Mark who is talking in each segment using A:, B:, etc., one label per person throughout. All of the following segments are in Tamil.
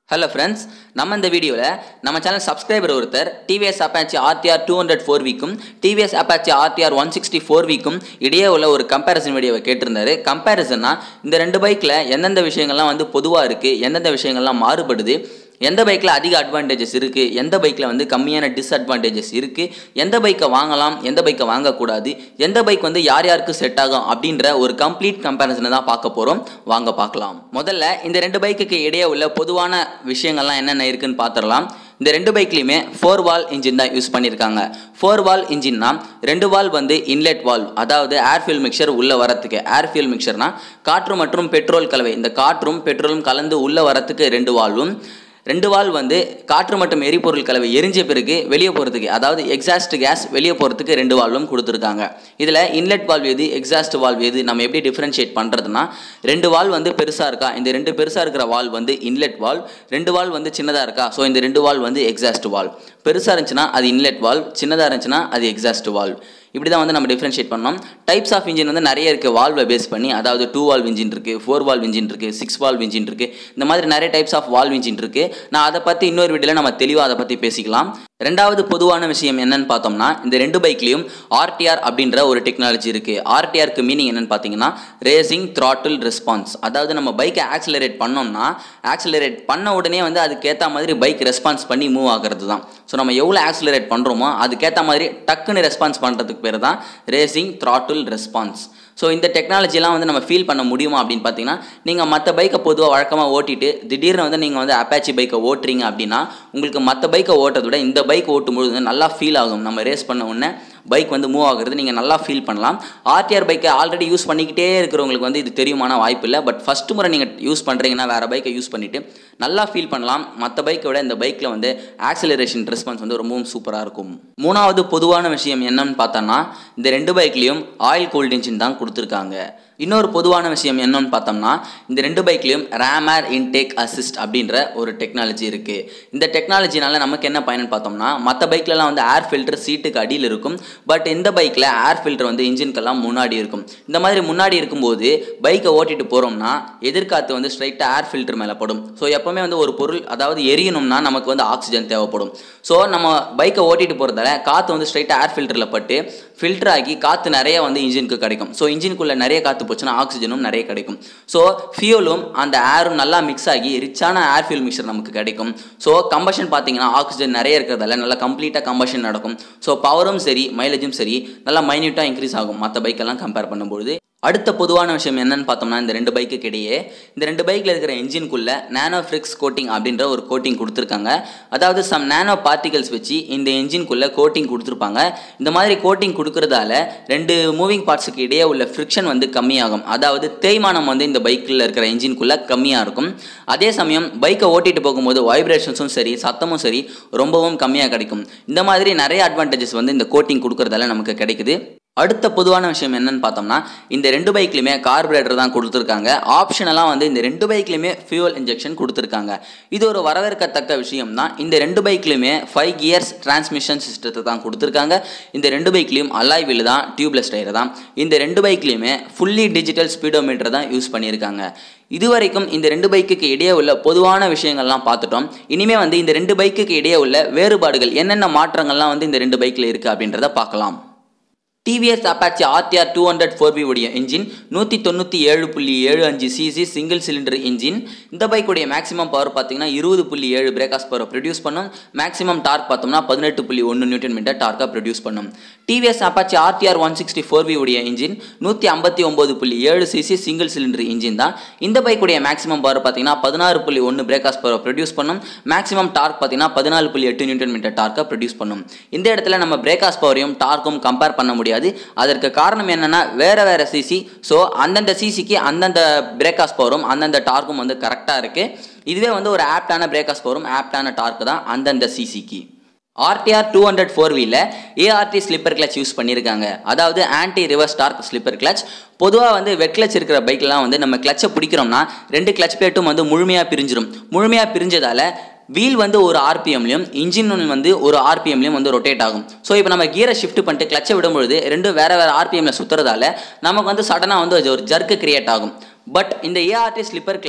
A: ஹலோ ஃப்ரெண்ட்ஸ் நம்ம இந்த வீடியோவில் நம்ம சேனல் சப்ஸ்கிரைபர் ஒருத்தர் TVS Apache RTR two hundred four வீக்கும் TVS Apache RTR one sixty four வீக்கும் இடையே உள்ள ஒரு கம்பேரிசன் வீடியோவை கேட்டிருந்தாரு கம்பேரிசன்னா இந்த ரெண்டு பைக்கில் எந்தெந்த விஷயங்கள்லாம் வந்து பொதுவாக இருக்குது எந்தெந்த விஷயங்கள்லாம் மாறுபடுது எந்த பைக்கில் அதிக அட்வான்டேஜஸ் இருக்குது எந்த பைக்கில் வந்து கம்மியான டிஸ்அட்வான்டேஜஸ் இருக்குது எந்த பைக்கை வாங்கலாம் எந்த பைக்கை வாங்கக்கூடாது எந்த பைக் வந்து யார் யாருக்கு செட் ஆகும் அப்படின்ற ஒரு கம்ப்ளீட் கம்பேரிசனை தான் பார்க்க போகிறோம் வாங்க பார்க்கலாம் முதல்ல இந்த ரெண்டு பைக்குக்கு இடையே உள்ள பொதுவான விஷயங்கள்லாம் என்னென்ன இருக்குன்னு பார்த்துடலாம் இந்த ரெண்டு பைக்லையுமே ஃபோர் வால் இன்ஜின் தான் யூஸ் பண்ணியிருக்காங்க ஃபோர் வால் இன்ஜின்னா ரெண்டு வால் வந்து இன்லெட் வால் அதாவது ஏர் ஃபியூல் மிக்சர் உள்ளே வரத்துக்கு ஏர் ஃபியூல் மிக்சர்னா காற்று மற்றும் பெட்ரோல் கலவை இந்த காற்றும் பெட்ரோலும் கலந்து உள்ளே வரத்துக்கு ரெண்டு வால்வும் ரெண்டு வால் வந்து காற்று மற்றும் எரிபொருள் கலவை எரிஞ்ச பிறகு வெளியே போகிறதுக்கு அதாவது எக்ஸாஸ்ட் கேஸ் வெளியே போகிறதுக்கு ரெண்டு வால்வும் கொடுத்துருக்காங்க இதில் இன்லெட் வால்வ் எது எக்ஸாஸ்ட் வால்வ் எது நம்ம எப்படி டிஃப்ரென்ஷியேட் பண்ணுறதுனா ரெண்டு வால் வந்து பெருசாக இருக்கா இந்த ரெண்டு பெருசாக இருக்கிற வால் வந்து இன்லெட் வால் ரெண்டு வால் வந்து சின்னதாக இருக்கா ஸோ இந்த ரெண்டு வால் வந்து எக்ஸாஸ்ட் வால் பெருசாக இருந்துச்சுன்னா அது இன்லெட் வால் சின்னதாக இருந்துச்சுன்னா அது எக்ஸாஸ்ட் வால் இப்படி தான் வந்து நம்ம டிஃப்ரென்ஷியேட் பண்ணோம் டைப்ஸ் ஆஃப் இன்ஜின் வந்து நிறைய இருக்குது வால்வை பேஸ் பண்ணி அதாவது டூ வால்வ் இன்ஜின் இருக்குது ஃபோர் வால்வ் இன்ஜின் இருக்குது சிக்ஸ் வால்வ் இன்ஜின் இருக்குது இந்த மாதிரி நிறைய டைப்ஸ் ஆஃப் வால்வ் இன்ஜின் இருக்குது நான் அதை பற்றி இன்னொரு வீடியோவில் நம்ம தெளிவாக அதை பற்றி பேசிக்கலாம் ரெண்டாவது பொதுவான விஷயம் என்னன்னு பார்த்தோம்னா இந்த ரெண்டு பைக்லேயும் ஆர்டிஆர் அப்படின்ற ஒரு டெக்னாலஜி இருக்குது ஆர்டிஆருக்கு மீனிங் என்னன்னு பார்த்தீங்கன்னா ரேசிங் த்ராட்டில் ரெஸ்பான்ஸ் அதாவது நம்ம பைக்கை ஆக்சிலரேட் பண்ணோம்னா ஆக்சிலரேட் பண்ண உடனே வந்து அதுக்கேற்ற மாதிரி பைக் ரெஸ்பான்ஸ் பண்ணி மூவ் ஆகிறது தான் ஸோ நம்ம எவ்வளோ ஆக்சிலரேட் பண்ணுறோமோ அதுக்கேற்ற மாதிரி டக்குன்னு ரெஸ்பான்ஸ் பண்ணுறதுக்கு பேர் தான் ரேசிங் த்ராட்டில் ரெஸ்பான்ஸ் ஸோ இந்த டெக்னாலஜிலாம் வந்து நம்ம ஃபீல் பண்ண முடியுமா அப்படின்னு பார்த்தீங்கன்னா நீங்கள் மற்ற பைக்கை பொதுவாக வழக்கமாக ஓட்டிட்டு திடீர்னு வந்து நீங்கள் வந்து அப்பாச்சி பைக்கை ஓட்டுறீங்க அப்படின்னா உங்களுக்கு மற்ற பைக்கை ஓட்டுறத விட இந்த பைக் ஓட்டும்போது வந்து நல்லா ஃபீல் ஆகும் நம்ம ரேஸ் பண்ண உடனே பைக் வந்து மூவ் ஆகுறது நீங்கள் நல்லா ஃபீல் பண்ணலாம் ஆர்டிஆர் பைக்கை ஆல்ரெடி யூஸ் பண்ணிக்கிட்டே இருக்கிறவங்களுக்கு வந்து இது தெரியுமான வாய்ப்பு இல்லை பட் ஃபஸ்ட்டு முறை நீங்கள் யூஸ் பண்ணுறீங்கன்னா வேறு பைக்கை யூஸ் பண்ணிவிட்டு நல்லா ஃபீல் பண்ணலாம் மற்ற பைக்கை விட இந்த பைக்கில் வந்து ஆக்சிலரேஷன் ரெஸ்பான்ஸ் வந்து ரொம்பவும் சூப்பராக இருக்கும் மூணாவது பொதுவான விஷயம் என்னன்னு பார்த்தோன்னா இந்த ரெண்டு பைக்லேயும் ஆயில் கோல்ட் இன்ஜின் தான் கொடுத்துருக்காங்க இன்னொரு பொதுவான விஷயம் என்னன்னு பார்த்தோம்னா இந்த ரெண்டு பைக்லேயும் ரேமேர் இன்டேக் அசிஸ்ட் அப்படின்ற ஒரு டெக்னாலஜி இருக்குது இந்த டெக்னாலஜினால நமக்கு என்ன பயன் பார்த்தோம்னா மற்ற பைக்லலாம் வந்து ஏர் ஃபில்டர் சீட்டுக்கு அடியில் இருக்கும் பட் இந்த பைக்கில் ஏர் ஃபில்டர் வந்து இன்ஜின்க்கெல்லாம் முன்னாடி இருக்கும் இந்த மாதிரி முன்னாடி இருக்கும்போது பைக்கை ஓட்டிட்டு போகிறோம்னா எதிர்காத்து வந்து ஸ்ட்ரைட்டாக ஏர் ஃபில்டர் மேலே படும் ஸோ எப்போவுமே வந்து ஒரு பொருள் அதாவது எரியணும்னா நமக்கு வந்து ஆக்சிஜன் தேவைப்படும் ஸோ நம்ம பைக்கை ஓட்டிட்டு போகிறதால காற்று வந்து ஸ்ட்ரைட்டாக ஏர் ஃபில்டரில் பட்டு ஃபில்டர் ஆகி காற்று நிறைய வந்து இன்ஜினுக்கு கிடைக்கும் ஸோ இன்ஜினுக்குள்ளே நிறைய காற்று போச்சுன்னா ஆக்சிஜனும் நிறைய கிடைக்கும் ஸோ ஃபியூலும் அந்த ஏரும் நல்லா மிக்ஸ் ஆகி ரிச்சான ஏர் ஃபியூல் மிக்சர் நமக்கு கிடைக்கும் ஸோ கம்பஷன் பார்த்தீங்கன்னா ஆக்சிஜன் நிறைய இருக்கிறதால நல்லா கம்ப்ளீட்டாக கம்பஷன் நடக்கும் ஸோ பவரும் சரி மைலேஜும் சரி நல்லா மைன்யூட்டாக இன்க்ரீஸ் ஆகும் மற்ற பைக்கெல்லாம் கம்பேர் பண்ணும்போது அடுத்த பொதுவான விஷயம் என்னன்னு பார்த்தோம்னா இந்த ரெண்டு பைக்குக்கு இடையே இந்த ரெண்டு பைக்கில் இருக்கிற என்ஜின்குள்ள நானோ ஃப்ரிக்ஸ் கோட்டிங் அப்படின்ற ஒரு கோட்டிங் கொடுத்துருக்காங்க அதாவது சம் நானோ பார்ட்டிகல்ஸ் வச்சு இந்த என்ஜின்குள்ளே கோட்டிங் கொடுத்துருப்பாங்க இந்த மாதிரி கோட்டிங் கொடுக்கறதால ரெண்டு மூவிங் பார்ட்ஸுக்கு இடையே உள்ள ஃப்ரிக்ஷன் வந்து கம்மியாகும் அதாவது தேய்மானம் வந்து இந்த பைக்கில் இருக்கிற என்ஜின்குள்ளே கம்மியாக இருக்கும் அதே சமயம் பைக்கை ஓட்டிட்டு போகும்போது வைப்ரேஷன்ஸும் சரி சத்தமும் சரி ரொம்பவும் கம்மியாக கிடைக்கும் இந்த மாதிரி நிறைய அட்வான்டேஜஸ் வந்து இந்த கோட்டிங் கொடுக்கறதால நமக்கு கிடைக்குது அடுத்த பொதுவான விஷயம் என்னன்னு பார்த்தோம்னா இந்த ரெண்டு பைக்லையுமே கார்பரேட்டர் தான் கொடுத்துருக்காங்க ஆப்ஷனெல்லாம் வந்து இந்த ரெண்டு பைக்லையுமே ஃபியூவல் இன்ஜெக்ஷன் கொடுத்துருக்காங்க இது ஒரு வரவேற்கத்தக்க விஷயம் தான் இந்த ரெண்டு பைக்லையுமே ஃபைவ் கியர்ஸ் டிரான்ஸ்மிஷன் சிஸ்டத்தை தான் கொடுத்துருக்காங்க இந்த ரெண்டு பைக்லையும் அலாய் வீல் தான் டியூப்லெஸ் டயர் தான் இந்த ரெண்டு பைக்லையுமே ஃபுல்லி டிஜிட்டல் ஸ்பீடோமீட்டர் தான் யூஸ் பண்ணியிருக்காங்க இதுவரைக்கும் இந்த ரெண்டு பைக்குக்கு இடையே உள்ள பொதுவான விஷயங்கள்லாம் பார்த்துட்டோம் இனிமே வந்து இந்த ரெண்டு பைக்குக்கு இடையே உள்ள வேறுபாடுகள் என்னென்ன மாற்றங்கள்லாம் வந்து இந்த ரெண்டு பைக்கில் இருக்குது அப்படின்றத பார்க்கலாம் TVS Apache RTR two hundred four உடைய இன்ஜின் நூற்றி தொண்ணூற்றி ஏழு புள்ளி ஏழு அஞ்சு சிசி சிங்கிள் சிலிண்டர் இன்ஜின் இந்த பைக்குடைய மேக்ஸிமம் பவர் பார்த்தீங்கன்னா இருபது புள்ளி ஏழு பிரேக்காஸ் பவர் ப்ரொடியூஸ் பண்ணும் மேக்ஸிமம் டார்க் பார்த்தோம்னா பதினெட்டு புள்ளி ஒன்று நியூட்டன் மீட்டர் டார்க்காக ப்ரொடியூஸ் பண்ணும் TVS Apache RTR one sixty four உடைய இன்ஜின் நூற்றி ஐம்பத்தி ஒம்பது புள்ளி ஏழு சிசி சிங்கிள் சிலிண்டர் இன்ஜின் தான் இந்த பைக்குடைய மேக்ஸிமம் பவர் பார்த்தீங்கன்னா பதினாறு புள்ளி ஒன்று பிரேக்காஸ் பவர் ப்ரொடியூஸ் பண்ணும் மேக்ஸிமம் டார்க் பார்த்தீங்கன்னா பதினாலு புள்ளி எட்டு நியூட்டன் மீட்டர் டார்க்காக ப்ரொடியூஸ் பண்ணும் இந்த இடத்துல நம்ம பிரேக்காஸ் பவரையும் டார்க்கும் கம்பேர் பண்ண முடியாது முடியாது அதற்கு காரணம் என்னன்னா வேற வேற சிசி ஸோ அந்தந்த சிசிக்கு அந்தந்த பிரேக்காஸ் பவரும் அந்தந்த டார்க்கும் வந்து கரெக்டாக இருக்கு இதுவே வந்து ஒரு ஆப்டான பிரேக்காஸ் பவரும் ஆப்டான டார்க் தான் அந்தந்த சிசிக்கு ஆர்டிஆர் டூ ஹண்ட்ரட் ஃபோர் வீல ஏஆர்டி ஸ்லிப்பர் கிளச் யூஸ் பண்ணியிருக்காங்க அதாவது anti reverse torque slipper clutch பொதுவாக வந்து வெட் கிளச் இருக்கிற பைக்லாம் வந்து நம்ம கிளச்சை பிடிக்கிறோம்னா ரெண்டு கிளச் பிளேட்டும் வந்து முழுமையாக பிரிஞ்சிடும் முழுமையாக பிரிஞ்சதால வீல் வந்து ஒரு ஆர்பிஎம்லையும் இன்ஜின் வந்து ஒரு ஆர்பிஎம்லையும் வந்து ரொட்டேட் ஆகும் ஸோ இப்போ நம்ம கியரை ஷிஃப்ட் பண்ணிட்டு கிளச்சை விடும்பொழுது ரெண்டும் வேறு வேறு ஆர்பிஎம்ல சுற்றுறதால நமக்கு வந்து சடனாக வந்து அது ஒரு ஜர்க்கு கிரியேட் ஆகும் பட் இந்த ஏஆர்டி ஸ்லிப்பர் கிளச்சில்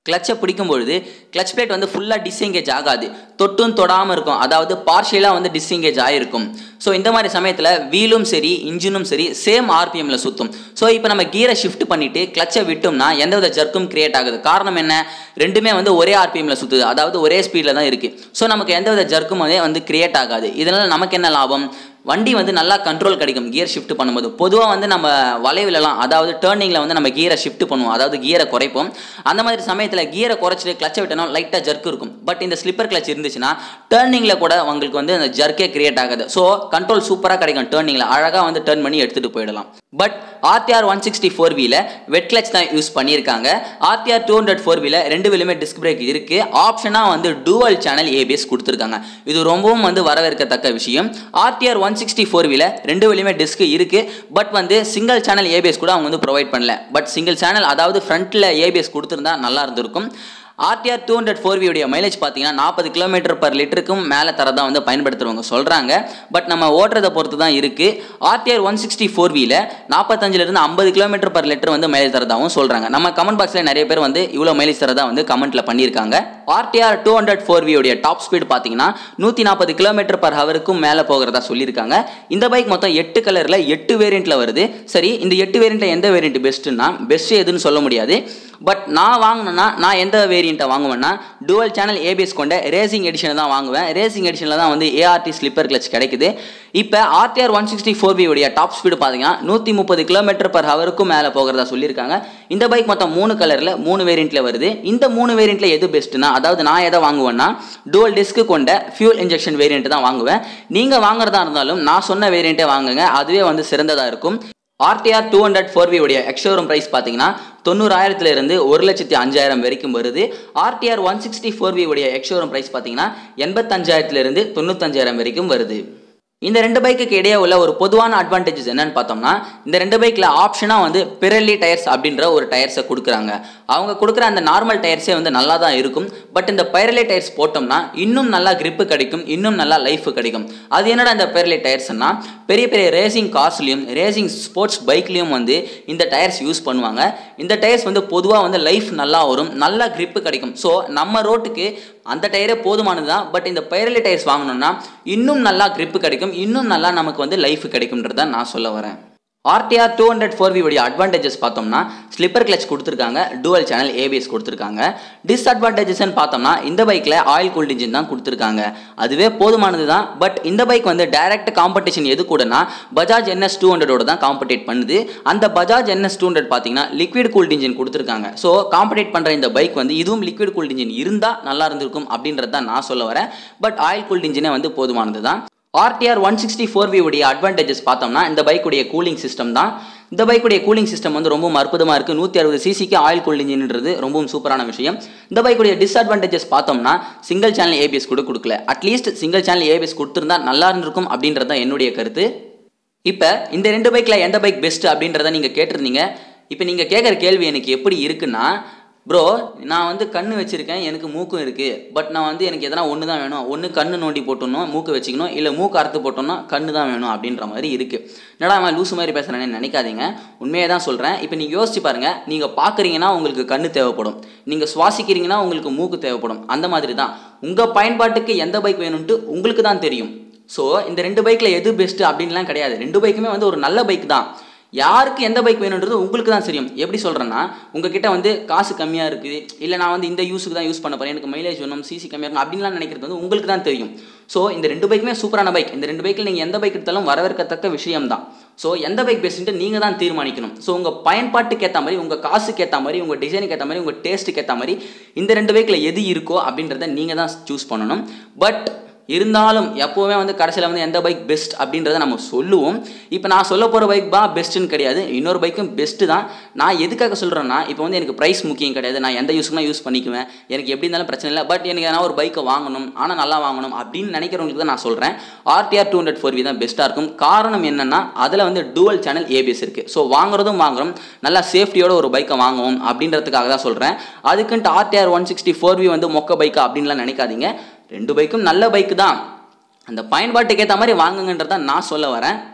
A: கிளச்சை பிடிக்கும் பொழுது கிளச் பிளேட் வந்து ஃபுல்லாக டிஸ்எங்கேஜ் ஆகாது தொட்டும் தொடாமல் இருக்கும் அதாவது பார்ஷியலாக வந்து டிஸ்எங்கேஜ் ஆகிருக்கும் ஸோ இந்த மாதிரி சமயத்தில் வீலும் சரி இன்ஜினும் சரி சேம் ஆர்பிஎம்மில் சுற்றும் ஸோ இப்போ நம்ம கீரை ஷிஃப்ட் பண்ணிவிட்டு கிளச்சை விட்டோம்னா எந்தவித ஜர்க்கும் கிரியேட் ஆகுது காரணம் என்ன ரெண்டுமே வந்து ஒரே ஆர்பிஎம்மில் சுற்றுது அதாவது ஒரே ஸ்பீடில் தான் இருக்குது ஸோ நமக்கு எந்தவித ஜர்க்கும் வந்து வந்து கிரியேட் ஆகாது இதனால் நமக்கு என்ன லாபம் வண்டி வந்து நல்லா கண்ட்ரோல் கிடைக்கும் கியர் ஷிஃப்ட் பண்ணும்போது பொதுவாக வந்து நம்ம வளைவிலலாம் அதாவது டேர்னிங்கில் வந்து நம்ம கியரை ஷிஃப்ட் பண்ணுவோம் அதாவது கியரை குறைப்போம் அந்த மாதிரி சமயத்தில் கியரை குறைச்சிட்டு கிளச்சை விட்டோம்னா லைட்டாக ஜர்க் இருக்கும் பட் இந்த ஸ்லிப்பர் கிளச் இருந்துச்சுன்னா டேர்னிங்கில் கூட உங்களுக்கு வந்து அந்த ஜர்க்கே கிரியேட் ஆகுது ஸோ கண்ட்ரோல் சூப்பராக கிடைக்கும் டேர்னிங்கில் அழகாக வந்து டேர்ன் பண்ணி எடுத்துகிட்டு போயிடலாம் but RTR one sixty four வீல வெட் கிளச் தான் யூஸ் பண்ணியிருக்காங்க ஆர்டிஆர் டூ ஹண்ட்ரட் ஃபோர் வீல ரெண்டு வீலுமே டிஸ்க் பிரேக் இருக்கு ஆப்ஷனாக வந்து டூவல் சேனல் ஏபிஎஸ் கொடுத்துருக்காங்க இது ரொம்பவும் வந்து வரவேற்கத்தக்க விஷயம் ஆர்டிஆர் ஒன் சிக்ஸ்டி ஃபோர் வீல ரெண்டு வீலுமே டிஸ்க் இருக்கு பட் வந்து சிங்கிள் சேனல் ஏபிஎஸ் கூட அவங்க வந்து ப்ரொவைட் பண்ணல பட் சிங்கிள் சேனல் அதாவது ஃப்ரண்ட்டில் ஏபிஎஸ் கொடுத்துருந்தா நல்லா இருந்திருக்கும் ஆர்டிஆர் டூ ஹண்ட்ரட் ஃபோர் வியோடைய மைலேஜ் பார்த்தீங்கன்னா நாற்பது கிலோமீட்டர் பர் லிட்டருக்கும் மேலே தரதா வந்து பயன்படுத்துறவங்க சொல்கிறாங்க பட் நம்ம ஓட்டுறதை பொறுத்து தான் இருக்குது ஆர்டிஆர் ஒன் சிக்ஸ்டி ஃபோர் வியில் நாற்பத்தஞ்சிலிருந்து ஐம்பது கிலோமீட்டர் பர் லிட்டர் வந்து மைலேஜ் தரதாகவும் சொல்கிறாங்க நம்ம கமெண்ட் பாக்ஸில் நிறைய பேர் வந்து இவ்வளோ மைலேஜ் தரதா வந்து கமெண்ட்டில் பண்ணியிருக்காங்க ஆர்டிஆர் டூ ஹண்ட்ரட் ஃபோர் வியோடைய டாப் ஸ்பீடு பார்த்தீங்கன்னா நூற்றி நாற்பது கிலோமீட்டர் பர் ஹவருக்கும் மேலே போகிறதா சொல்லியிருக்காங்க இந்த பைக் மொத்தம் எட்டு கலரில் எட்டு வேரியண்ட்டில் வருது சரி இந்த எட்டு வேரியண்ட்டில் எந்த வேரியண்ட் பெஸ்ட்டுன்னா பெஸ்ட் எதுன்னு சொல்ல முடியாது பட் நான் வாங்கினேன்னா நான் எந்த வேரியண்ட்டை வாங்குவேன்னா டுவல் சேனல் ஏபிஎஸ் கொண்ட ரேசிங் எடிஷனை தான் வாங்குவேன் ரேசிங் எடிஷனில் தான் வந்து ஏஆர்டி ஸ்லிப்பர் கிளச் கிடைக்குது இப்போ ஆர்டிஆர் ஒன் சிக்ஸ்டி ஃபோர் உடைய டாப் ஸ்பீடு பார்த்தீங்கன்னா நூற்றி முப்பது கிலோமீட்டர் பர் ஹவருக்கும் மேலே போகிறதா சொல்லியிருக்காங்க இந்த பைக் மொத்தம் மூணு கலரில் மூணு வேரியண்ட்டில் வருது இந்த மூணு வேரியண்ட்டில் எது பெஸ்ட்டுனா அதாவது நான் எதை வாங்குவேன்னா டுவல் டிஸ்க்கு கொண்ட ஃபியூல் இன்ஜெக்ஷன் வேரியண்ட் தான் வாங்குவேன் நீங்கள் வாங்குறதா இருந்தாலும் நான் சொன்ன வேரியண்ட்டே வாங்குங்க அதுவே வந்து சிறந்ததாக இருக்கும் ஆர்டிஆர் டூ ஹண்ட்ரட் ஃபோர் உடைய எக்ஷோரூம் ப்ரைஸ் பார்த்தீங்கன்னா தொண்ணூறாயிரத்துல இருந்து ஒரு லட்சத்தி அஞ்சாயிரம் வரைக்கும் வருது ஆர்டிஆர் ஒன் சிக்ஸ்டி ஃபோர் உடைய எக்ஷோரூம் ப்ரைஸ் பார்த்தீங்கன்னா எண்பத்தஞ்சாயிரத்துல இருந்து தொண்ணூத்தஞ்சாயிரம் வரைக்கும் வருது இந்த ரெண்டு பைக்குக்கு இடையே உள்ள ஒரு பொதுவான அட்வான்டேஜஸ் என்னன்னு பார்த்தோம்னா இந்த ரெண்டு பைக்கில் ஆப்ஷனாக வந்து பிரெல்லி டயர்ஸ் அப்படின்ற ஒரு டயர்ஸை கொடுக்குறாங்க அவங்க கொடுக்குற அந்த நார்மல் டயர்ஸே வந்து நல்லா தான் இருக்கும் பட் இந்த பைரலி டயர்ஸ் போட்டோம்னா இன்னும் நல்லா grip கிடைக்கும் இன்னும் நல்லா லைஃப் கிடைக்கும் அது என்னடா இந்த பைரலி டயர்ஸ்னா பெரிய பெரிய ரேசிங் கார்ஸ்லையும் ரேசிங் ஸ்போர்ட்ஸ் பைக்லேயும் வந்து இந்த டயர்ஸ் யூஸ் பண்ணுவாங்க இந்த டயர்ஸ் வந்து பொதுவாக வந்து லைஃப் நல்லா வரும் நல்லா grip கிடைக்கும் ஸோ நம்ம ரோட்டுக்கு அந்த டயரே போதுமானது தான் பட் இந்த பைரலி டயர்ஸ் வாங்கணும்னா இன்னும் நல்லா grip கிடைக்கும் இன்னும் நல்லா நமக்கு வந்து லைஃப் கிடைக்கும்ன்றத நான் சொல்ல வரேன் ஆர்டிஆர் டூ ஹண்ட்ரட் ஃபோர் உடைய அட்வான்டேஜஸ் பார்த்தோம்னா ஸ்லிப்பர் கிளச் கொடுத்துருக்காங்க டூவல் சேனல் ஏபிஎஸ் கொடுத்துருக்காங்க டிஸ்அட்வான்டேஜஸ்ன்னு பார்த்தோம்னா இந்த பைக்கில் ஆயில் கூல்ட் இன்ஜின் தான் கொடுத்துருக்காங்க அதுவே போதுமானது தான் பட் இந்த பைக் வந்து டைரக்ட் காம்படிஷன் எது கூடனா பஜாஜ் என்எஸ் டூ ஹண்ட்ரடோட தான் காம்படேட் பண்ணுது அந்த பஜாஜ் என்எஸ் டூ ஹண்ட்ரட் பார்த்தீங்கன்னா லிக்விட் கூல்ட் இன்ஜின் கொடுத்துருக்காங்க ஸோ காம்படேட் பண்ணுற இந்த பைக் வந்து இதுவும் லிக்விட் கூல்ட் இன்ஜின் இருந்தால் நல்லா இருந்திருக்கும் அப்படின்றது தான் நான் சொல்ல வரேன் பட் ஆயில் கூல்ட் இன்ஜினே வந்து போதுமானது தான் ஆர்டிஆர் ஒன் சிக்ஸ்டி ஃபோர் உடைய அட்வான்டேஜஸ் பார்த்தோம்னா இந்த பைக்குடைய கூலிங் சிஸ்டம் தான் இந்த பைக்குடைய கூலிங் சிஸ்டம் வந்து ரொம்பவும் அற்புதமாக இருக்குது நூற்றி அறுபது சிசிக்கு ஆயில் கூல் இன்ஜின்ன்றது ரொம்பவும் சூப்பரான விஷயம் இந்த பைக்குடைய டிஸ்அட்வான்டேஜஸ் பார்த்தோம்னா சிங்கிள் சேனல் ஏபிஎஸ் கூட கொடுக்கல அட்லீஸ்ட் சிங்கிள் சேனல் ஏபிஎஸ் கொடுத்துருந்தா நல்லா இருந்திருக்கும் அப்படின்றது தான் என்னுடைய கருத்து இப்போ இந்த ரெண்டு பைக்கில் எந்த பைக் பெஸ்ட் அப்படின்றத நீங்கள் கேட்டிருந்தீங்க இப்போ நீங்கள் கேட்குற கேள்வி எனக்கு எப்படி இருக்குன்னா ப்ரோ நான் வந்து கண்ணு வச்சுருக்கேன் எனக்கு மூக்கும் இருக்குது பட் நான் வந்து எனக்கு எதனா ஒன்று தான் வேணும் ஒன்று கண்ணு நோண்டி போட்டணும் மூக்கு வச்சுக்கணும் இல்லை மூக்கு அறுத்து போட்டோம்னா கண்ணு தான் வேணும் அப்படின்ற மாதிரி இருக்குது என்னடா அவன் லூசு மாதிரி பேசுகிறேன்னு நினைக்காதீங்க உண்மையை தான் சொல்கிறேன் இப்போ நீங்கள் யோசிச்சு பாருங்கள் நீங்கள் பார்க்குறீங்கன்னா உங்களுக்கு கண்ணு தேவைப்படும் நீங்கள் சுவாசிக்கிறீங்கன்னா உங்களுக்கு மூக்கு தேவைப்படும் அந்த மாதிரி தான் உங்கள் பயன்பாட்டுக்கு எந்த பைக் வேணும்ன்ட்டு உங்களுக்கு தான் தெரியும் ஸோ இந்த ரெண்டு பைக்கில் எது பெஸ்ட்டு அப்படின்லாம் கிடையாது ரெண்டு பைக்குமே வந்து ஒரு நல்ல பைக் தான் யாருக்கு எந்த பைக் வேணுன்றது உங்களுக்கு தான் தெரியும் எப்படி சொல்கிறேன்னா உங்ககிட்ட வந்து காசு கம்மியாக இருக்குது இல்லை நான் வந்து இந்த யூஸுக்கு தான் யூஸ் பண்ண போகிறேன் எனக்கு மைலேஜ் வேணும் சிசி கம்மியாக இருக்கும் அப்படின்லாம் நினைக்கிறது வந்து உங்களுக்கு தான் தெரியும் ஸோ இந்த ரெண்டு பைக்குமே சூப்பரான பைக் இந்த ரெண்டு பைக்கில் நீங்கள் எந்த பைக் எடுத்தாலும் வரவேற்கத்தக்க விஷயம் தான் ஸோ எந்த பைக் பெஸ்ட்டுன்ட்டு நீங்கள் தான் தீர்மானிக்கணும் ஸோ உங்கள் பயன்பாட்டுக்கு ஏற்ற மாதிரி உங்கள் காசுக்கு ஏற்ற மாதிரி உங்கள் டிசைனுக்கு ஏற்ற மாதிரி உங்கள் டேஸ்ட்டுக்கு ஏற்ற மாதிரி இந்த ரெண்டு பைக்கில் எது இருக்கோ அப்படின்றத நீங்கள் தான் சூஸ் பண்ணணும் பட் இருந்தாலும் எப்போவுமே வந்து கடைசியில் வந்து எந்த பைக் பெஸ்ட் அப்படின்றத நம்ம சொல்லுவோம் இப்போ நான் சொல்ல போகிற பைக் பா பெஸ்ட்டுன்னு கிடையாது இன்னொரு பைக்கும் பெஸ்ட்டு தான் நான் எதுக்காக சொல்கிறேன்னா இப்போ வந்து எனக்கு ப்ரைஸ் முக்கியம் கிடையாது நான் எந்த யூஸ்க்குனா யூஸ் பண்ணிக்குவேன் எனக்கு எப்படி இருந்தாலும் பிரச்சனை இல்லை பட் எனக்கு எதனா ஒரு பைக்கை வாங்கணும் ஆனால் நல்லா வாங்கணும் அப்படின்னு நினைக்கிறவங்களுக்கு தான் நான் சொல்கிறேன் RTR two hundred four V தான் பெஸ்ட்டாக இருக்கும் காரணம் என்னென்னா அதில் வந்து டூவல் சேனல் ஏபிஎஸ் இருக்குது ஸோ வாங்குறதும் வாங்குறோம் நல்லா சேஃப்டியோட ஒரு பைக்கை வாங்குவோம் அப்படின்றதுக்காக தான் சொல்கிறேன் அதுக்குன்ட்டு RTR one sixty four V வந்து மொக்க பைக்கா அப்படின்லாம் நினைக்காதீங்க ரெண்டு பைக்கும் நல்ல பைக்கு தான் அந்த பயன்பாட்டுக்கு ஏற்ற மாதிரி வாங்குங்கன்றத நான் சொல்ல வரேன்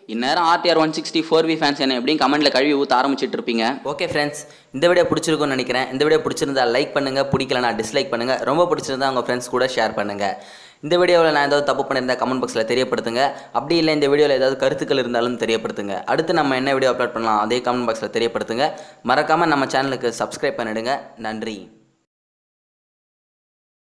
A: இந்நேரம் RTR one sixty four V fans என்ன எப்படியும் கமெண்ட்டில் கழுவி ஊற்ற ஆரம்பிச்சிட்டு இருப்பீங்க
B: ஓகே ஃப்ரெண்ட்ஸ் இந்த வீடியோ பிடிச்சிருக்கும்னு நினைக்கிறேன் இந்த வீடியோ பிடிச்சிருந்தா லைக் பண்ணுங்கள் பிடிக்கலனா டிஸ்லைக் பண்ணுங்கள் ரொம்ப பிடிச்சிருந்தா உங்கள் ஃப்ரெண்ட்ஸ் கூட ஷேர் பண்ணுங்கள் இந்த வீடியோவில் நான் ஏதாவது தப்பு பண்ணியிருந்தா கமெண்ட் பாக்ஸில் தெரியப்படுத்துங்க அப்படி இல்லை இந்த வீடியோவில் ஏதாவது கருத்துக்கள் இருந்தாலும் தெரியப்படுத்துங்க அடுத்து நம்ம என்ன வீடியோ அப்லோட் பண்ணலாம் அதே கமெண்ட் பாக்ஸில் தெரியப்படுத்துங்க மறக்காமல் நம்ம சேனலுக்கு சப்ஸ்கிரைப் பண்ணிடுங்க நன்றி